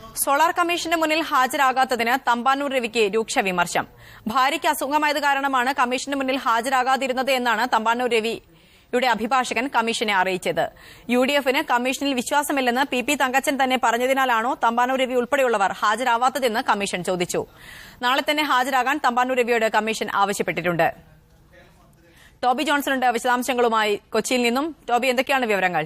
solar കമ്മീഷന്റെ മുന്നിൽ ഹാജരാകാത്തതിന് തമ്പാനൂർ രവിക്ക് രൂക്ഷ വിമർശം ഭാര്യയ്ക്ക് അസുഖമായത് കാരണമാണ് കമ്മീഷന് മുന്നിൽ ഹാജരാകാതിരുന്നത് എന്നാണ് തമ്പാനൂർ രവിയുടെ അഭിഭാഷകൻ കമ്മീഷനെ അറിയിച്ചത് യു ഡി എഫിന് കമ്മീഷനിൽ വിശ്വാസമില്ലെന്ന് പി പി തങ്കച്ചൻ തന്നെ പറഞ്ഞതിനാലാണോ തമ്പാനൂർ രവി ഉൾപ്പെടെയുള്ളവർ ഹാജരാവാത്തതെന്ന് കമ്മീഷൻ ചോദിച്ചു നാളെ തന്നെ ഹാജരാകാൻ തമ്പാനൂർ രവിയോട് കമ്മീഷൻ ആവശ്യപ്പെട്ടിട്ടുണ്ട് ടോബി ജോൺസണുണ്ട് വിശദാംശങ്ങളുമായി കൊച്ചിയിൽ നിന്നും ടോബി എന്തൊക്കെയാണ് വിവരങ്ങൾ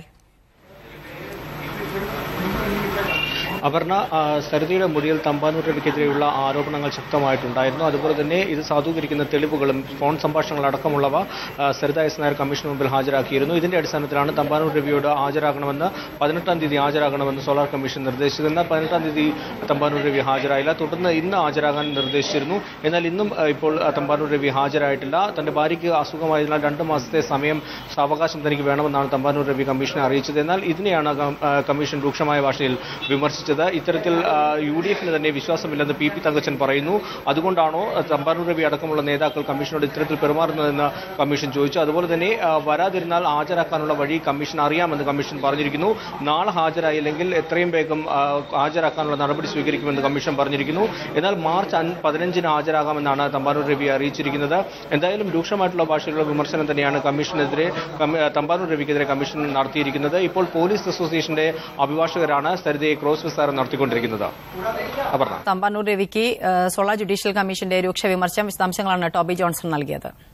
അപർണ ആ, സരിതയുടെ മൊഴിയിൽ തമ്പാനൂർ രവിക്കെതിരെയുള്ള ആരോപണങ്ങൾ ശക്തമായിട്ടുണ്ടായിരുന്നു അതുപോലെ തന്നെ ഇത് സാധൂകരിക്കുന്ന തെളിവുകളും ഫോൺ സംഭാഷണങ്ങൾ അടക്കമുള്ളവ ആ, സരിത എസ് നായർ കമ്മീഷന് മുമ്പിൽ ഹാജരാക്കിയിരുന്നു ഇതിന്റെ അടിസ്ഥാനത്തിലാണ് തമ്പാനൂർ രവിയോട് ഹാജരാകണമെന്ന് പതിനെട്ടാം തീയതി ഹാജരാകണമെന്ന് സോളാർ കമ്മീഷൻ നിർദ്ദേശിച്ചത് എന്നാൽ പതിനെട്ടാം തീയതി തമ്പാനൂർ രവി ഹാജരായില്ല തുടർന്ന് ഇന്ന് ഹാജരാകാൻ നിർദ്ദേശിച്ചിരുന്നു എന്നാൽ ഇന്നും ആ, ഇപ്പോൾ ആ, തമ്പാനൂർ രവി ഹാജരായിട്ടില്ല തന്റെ ഭാര്യയ്ക്ക് അസുഖമായതിനാൽ രണ്ട് മാസത്തെ സമയം സാവകാശം തനിക്ക് വേണമെന്നാണ് തമ്പാനൂർ രവി കമ്മീഷനെ അറിയിച്ചത് എന്നാൽ ഇതിനെയാണ് കം- ആ, കമ്മീഷൻ രൂക്ഷമായ ഭാഷയിൽ വിമർശിച്ചത് ഇത്തരത്തിൽ ആ, യു ഡി എഫിന് തന്നെ വിശ്വാസമില്ലെന്ന് പി പി തങ്കച്ചൻ പറയുന്നു അതുകൊണ്ടാണോ ആ, തമ്പാനൂർ രവി അടക്കമുള്ള നേതാക്കൾ കമ്മീഷനോട് ഇത്തരത്തിൽ പെരുമാറുന്നതെന്ന് കമ്മീഷൻ ചോദിച്ചു അതുപോലെ തന്നെ ആ, വരാതിരുന്നാൽ ഹാജരാക്കാനുള്ള വഴി കമ്മീഷൻ അറിയാമെന്ന് കമ്മീഷൻ പറഞ്ഞിരിക്കുന്നു നാളെ ഹാജരായില്ലെങ്കിൽ എത്രയും വേഗം ആ, ഹാജരാക്കാനുള്ള നടപടി സ്വീകരിക്കുമെന്ന് കമ്മീഷൻ പറഞ്ഞിരിക്കുന്നു എന്നാൽ മാർച്ച് അൻ- പതിനഞ്ചിന് ഹാജരാകാമെന്നാണ് തമ്പാനൂർ രവി അറിയിച്ചിരിക്കുന്നത് എന്തായാലും രൂക്ഷമായിട്ടുള്ള ഭാഷയിലുള്ള വിമർശനം തന്നെയാണ് കമ്മീഷനെതിരെ കമ്മി- തമ്പാനൂർ രവിക്കെതിരെ കമ്മീഷൻ നടത്തിയിരിക്കുന്നത് ഇപ്പോൾ പോലീസ് അസോസിയേഷന്റെ അഭിഭാഷകരാണ് സരിതയെ ക്രോസ് വിസ്താരം നടത്തിക്കൊണ്ടിരിക്കുന്നത് അപർണ തമ്പാനൂർ രവിക്ക് ഏഹ്, സോളാർ ജുഡീഷ്യൽ കമ്മീഷന്റെ രൂക്ഷ വിമർശനം വിശദാംശങ്ങളാണ് ടോബി ജോൺസൺ നൽകിയത്